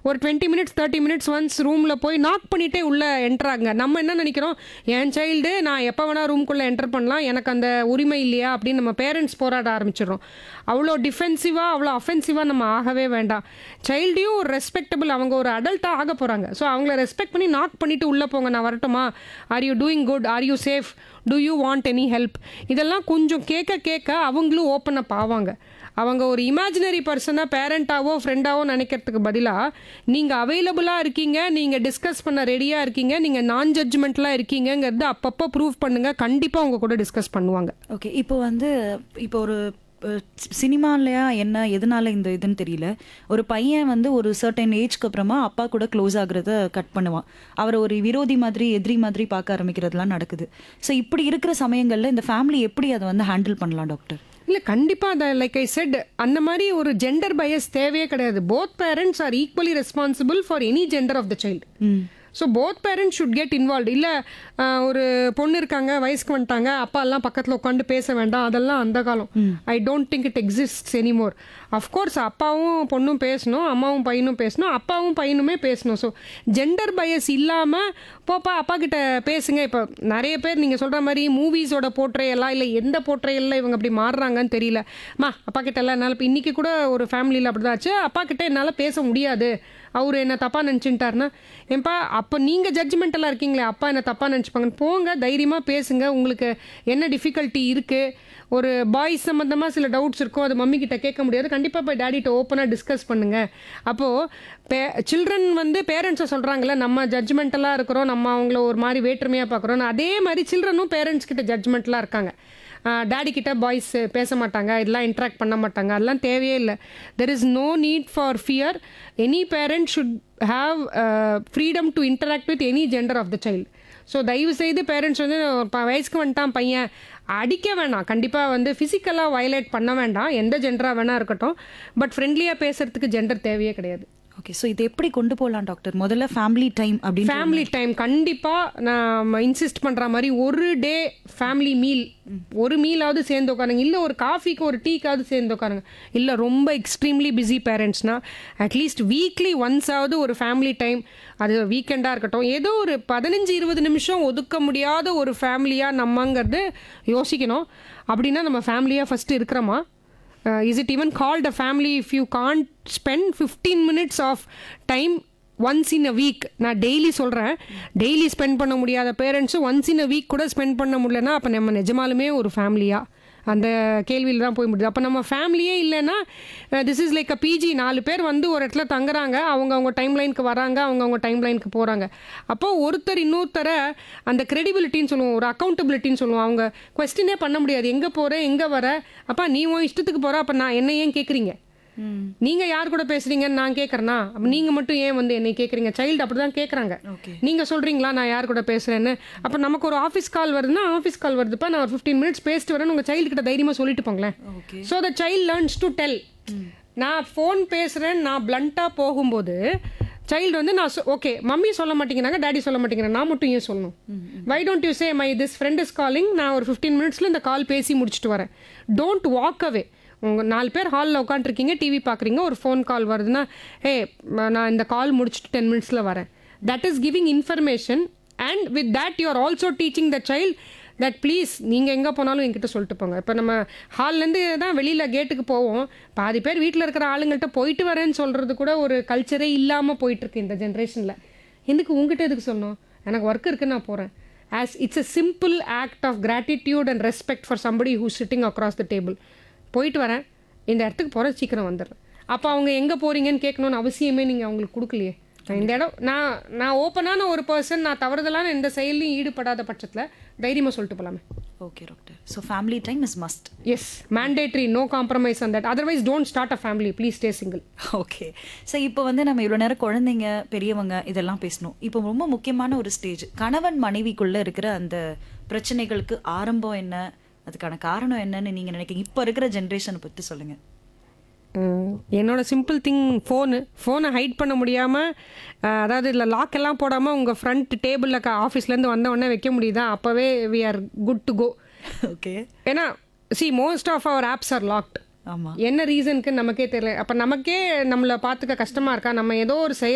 ஒரு twenty minutes thirty minutes once ரூமில் போய் நாக் பண்ணிட்டே உள்ளே என்ட்ராங்க நம்ம என்ன நினைக்கிறோம் என் சைல்டு நான் எப்போ வேணால் ரூம்குள்ளே என்டர் பண்ணலாம் எனக்கு அந்த உரிமை இல்லையா அப்படின்னு நம்ம பேரண்ட்ஸ் போராட ஆரம்பிச்சிடுறோம் அவ்வளோ டிஃபென்சிவாக அவ்வளோ அஃபென்சிவாக நம்ம ஆகவே வேண்டாம் சைல்டையும் ஒரு ரெஸ்பெக்டபிள் அவங்க ஒரு அடல்ட்டாக ஆக போகிறாங்க ஸோ அவங்கள ரெஸ்பெக்ட் பண்ணி நாக் பண்ணிவிட்டு உள்ளே போங்க நான் வரட்டுமா are you doing good are you safe do you want any help இதெல்லாம் கொஞ்சம் கேட்க கேட்க அவங்களும் ஓப்பன் அப் ஆவாங்க அவங்க ஒரு இமேஜினரி பர்சனாக பேரண்ட்டாவோ ஃப்ரெண்டாவோ நினைக்கிறதுக்கு பதிலாக நீங்கள் அவைலபிளாக இருக்கீங்க நீங்கள் டிஸ்கஸ் பண்ண ரெடியாக இருக்கீங்க நீங்கள் நான் ஜட்ஜ்மெண்ட்லாம் இருக்கீங்கங்கிறது அப்பப்போ ப்ரூவ் பண்ணுங்கள் கண்டிப்பாக அவங்க கூட டிஸ்கஸ் பண்ணுவாங்க ஓகே இப்போ வந்து இப்போ ஒரு சினிமாலையா என்ன எதனால இந்த இதுன்னு தெரியல ஒரு பையன் வந்து ஒரு சர்டன் ஏஜ்க்கு அப்புறமா அப்பா கூட க்ளோஸ் ஆகுறத கட் பண்ணுவான் அவரை ஒரு விரோதி மாதிரி எதிரி மாதிரி பார்க்க ஆரம்பிக்கிறதுலாம் நடக்குது ஸோ இப்படி இருக்கிற சமயங்கள்ல இந்த ஃபேமிலி எப்படி அதை வந்து ஹேண்டில் பண்ணலாம் டாக்டர் இல்லை கண்டிப்பாக அதை லைக் ஐ செட் அந்த மாதிரி ஒரு ஜெண்டர் பயஸ் தேவையே கிடையாது both parents are equally responsible for any gender of the child so both parents should get involve இல்லை ஒரு பொண்ணு இருக்காங்க வயசுக்கு வந்துட்டாங்க அப்பா எல்லாம் பக்கத்தில் உட்காந்து பேச வேண்டாம் அதெல்லாம் அந்த காலம் I don't think it exists anymore of course அப்பாவும் பொண்ணும் பேசணும் அம்மாவும் பையனும் பேசணும் அப்பாவும் பையனுமே பேசணும் ஸோ ஜெண்டர் பயஸ் இல்லாமல் போப்பா அப்பா கிட்ட பேசுங்க இப்போ நிறைய பேர் நீங்கள் சொல்கிற மாதிரி மூவிஸோட போர்ட்ரேயெல்லாம் இல்லை எந்த போர்ட்ரேயெல்லாம் இவங்க அப்படி மாறுறாங்கன்னு தெரியல அம்மா அப்பா கிட்ட எல்லாம் என்னால் இப்போ இன்றைக்கி கூட ஒரு ஃபேமிலியில் அப்படி தான் ஆச்சு அப்பா கிட்ட என்னால் பேச முடியாது அவர் என்ன தப்பாக நினச்சிட்டாருன்னா ஏன்பா அப்போ நீங்கள் ஜட்ஜ்மெண்டெல்லாம் இருக்கீங்களே அப்பா என்ன தப்பாக நினச்சிப்பாங்கன்னு போங்க தைரியமாக பேசுங்க உங்களுக்கு என்ன டிஃபிகல்ட்டி இருக்குது ஒரு பாய்ஸ் சம்மந்தமாக சில டவுட்ஸ் இருக்கும் அது மம்மி கிட்ட கேட்க முடியாது கண்டிப்பாக போய் டேடிட்ட ஓப்பனாக டிஸ்கஸ் பண்ணுங்க அப்போது பே சில்ட்ரன் வந்து பேரண்ட்ஸை சொல்கிறாங்கல்ல நம்ம ஜட்ஜ்மெண்டலாக இருக்கிறோம் நம்ம அவங்கள ஒரு மாதிரி வேற்றுமையாக பார்க்குறோம் அதே மாதிரி சில்ட்ரனும் பேரண்ட்ஸ் கிட்ட ஜட்ஜ்மெண்ட்லாம் இருக்காங்க டேடி கிட்ட பாய்ஸ் பேச மாட்டாங்க இதெல்லாம் இன்ட்ராக்ட் பண்ண மாட்டாங்க அதெல்லாம் தேவையே இல்லை there is no need for fear any parent should have freedom to interact with any gender of the child so தயவு செய்து பேரண்ட்ஸ் வந்து ப- வயசுக்கு வந்துட்டான் பையன் அடிக்க வேணாம் கண்டிப்பாக வந்து ஃபிசிக்கலாக வயலேட் பண்ண வேண்டாம் எந்த ஜெண்டராக வேணா இருக்கட்டும் பட் ஃப்ரெண்ட்லியாக பேசுறதுக்கு ஜெண்டர் தேவையே கிடையாது ஓகே ஸோ இது எப்படி கொண்டு போகலாம் டாக்டர் முதல்ல ஃபேமிலி டைம் அப்படின்னு ஃபேமிலி டைம் கண்டிப்பாக நான் இன்சிஸ்ட் பண்ணுற மாதிரி ஒரு டே ஃபேமிலி மீல் ஒரு மீலாவது சேர்ந்து உட்காருங்க இல்லை ஒரு காஃபிக்கு ஒரு டீக்காவது சேர்ந்து உட்காருங்க இல்லை ரொம்ப எக்ஸ்ட்ரீம்லி பிஸி பேரண்ட்ஸ்னா அட்லீஸ்ட் வீக்லி ஒன்ஸாவது ஒரு ஃபேமிலி டைம் அது வீக்கெண்டாக இருக்கட்டும் ஏதோ ஒரு பதினஞ்சு இருபது நிமிஷம் ஒதுக்க முடியாத ஒரு ஃபேமிலியாக நம்மங்கிறது யோசிக்கணும் அப்படின்னா நம்ம ஃபேமிலியாக ஃபஸ்ட்டு இருக்கிறோமா is it even called a family if you can't spend fifteen minutes of time once in a week நான் டெய்லி சொல்கிறேன் டெய்லி ஸ்பெண்ட் பண்ண முடியாத பேரண்ட்ஸும் ஒன்ஸ் இன் அ வீக் கூட ஸ்பெண்ட் பண்ண முடியலன்னா அப்போ நம்ம நிஜமாலுமே ஒரு ஃபேமிலியாக அந்த கேள்வியில் தான் போய் முடியுது அப்போ நம்ம ஃபேமிலியே இல்லைன்னா this is like a PG நாலு பேர் வந்து ஒரு இடத்துல தங்குறாங்க அவங்க அவங்க டைம் லைனுக்கு வராங்க அவங்க அவங்க டைம் லைனுக்கு போகிறாங்க அப்போ ஒருத்தர் இன்னொருத்தரை அந்த கிரெடிபிலிட்டின்னு சொல்லுவோம் ஒரு அக்கௌண்டபிலிட்டின்னு சொல்லுவோம் அவங்க கொஸ்டினே பண்ண முடியாது எங்கே போகிற எங்கே வர அப்பா நீ உன் இஷ்டத்துக்கு போகிற அப்போ நான் என்ன ஏன் கேட்குறீங்க நீங்க யார் கூட பேசுறீங்கன்னு நான் கேட்கறேனா அப்ப நீங்க மட்டும் ஏன் வந்து என்னை கேக்குறீங்க சைல்டு அப்படிதான் கேக்குறாங்க Okay. நீங்க சொல்றீங்களா நான் யார் கூட பேசுறேன்னு அப்ப நமக்கு ஒரு ஆஃபீஸ் கால் வருதுன்னா ஆஃபீஸ் கால் வருதுப்பா நான் ஒரு ஃபிஃப்டீன் மினிட்ஸ் பேசிட்டு வரேன்னு உங்க சைல்டு கிட்ட தைரியமா சொல்லிட்டு போங்களேன் okay so the child learns to tell நான் ஃபோன் பேசுகிறேன் நான் பிளண்ட்டாக போகும்போது சைல்டு வந்து நான் ஓகே மம்மி சொல்ல மாட்டேங்கிறாங்க டாடி சொல்ல மாட்டேங்கிறேன் நான் மட்டும் ஏன் சொல்லணும் why don't you say my this friend is calling நான் ஒரு ஃபிஃப்டீன் மினிட்ஸில் இந்த கால் பேசி முடிச்சுட்டு வரேன் டோன்ட் வாக் அவே உங்கள் நாலு பேர் ஹாலில் உட்காந்துருக்கீங்க டிவி பார்க்குறீங்க ஒரு ஃபோன் கால் வருதுன்னா ஏ நான் இந்த கால் முடிச்சுட்டு டென் மினிட்ஸில் வரேன் that is giving information and with that you are also teaching the child that please நீங்கள் எங்கே போனாலும் என்கிட்ட சொல்லிட்டு போங்க இப்போ நம்ம ஹால்லேருந்து தான் வெளியில் கேட்டுக்கு போவோம் பாதி பேர் வீட்டில் இருக்கிற ஆளுங்கள்ட்ட போயிட்டு வரேன்னு சொல்கிறது கூட ஒரு கல்ச்சரே இல்லாமல் போயிட்டுருக்கு இந்த ஜென்ரேஷனில் எதுக்கு உங்ககிட்ட எதுக்கு சொல்லணும் எனக்கு ஒர்க் இருக்கு நான் போகிறேன் as it's a simple act of gratitude and respect for somebody who's sitting across the table போயிட்டு வரேன் இந்த இடத்துக்கு போகிறேன் சீக்கிரம் வந்துடுறேன் அப்போ அவங்க எங்கே போகிறீங்கன்னு கேட்கணும்னு அவசியமே நீங்கள் அவங்களுக்கு கொடுக்கலையே இந்த இடம் நான் நான் ஓப்பனான ஒரு பர்சன் நான் தவறுதலான எந்த செயலையும் ஈடுபடாத பட்சத்தில் தைரியமாக சொல்லிட்டு போகலாமே okay doctor so family time is must yes mandatory no compromise on that otherwise don't start a family please stay single okay so இப்போ வந்து நம்ம இவ்வளோ நேரம் குழந்தைங்க பெரியவங்க இதெல்லாம் பேசணும் இப்போ ரொம்ப முக்கியமான ஒரு ஸ்டேஜ் கணவன் மனைவிக்குள்ள இருக்கிற அந்த பிரச்சனைகளுக்கு ஆரம்பம் என்ன அதுக்கான காரணம் என்னன்னு நீங்க நினைக்கிறீங்க இப்போ இருக்கிற ஜென்ரேஷனை பற்றி சொல்லுங்க என்னோட சிம்பிள் திங் ஃபோனு ஃபோனை ஹைட் பண்ண முடியாமல் அதாவது இல்லை லாக் எல்லாம் போடாமல் உங்கள் ஃப்ரண்ட் டேபிளில் ஆஃபீஸ்லேருந்து வந்த உடனே வைக்க முடியுதா அப்போவே we are good to go okay ஏன்னா see most of our apps are locked ஆமா என்ன ரீசனுக்கு நமக்கே தெரியல அப்போ நமக்கே நம்மளை பார்த்துக்க கஷ்டமாக இருக்கா நம்ம ஏதோ ஒரு செயல்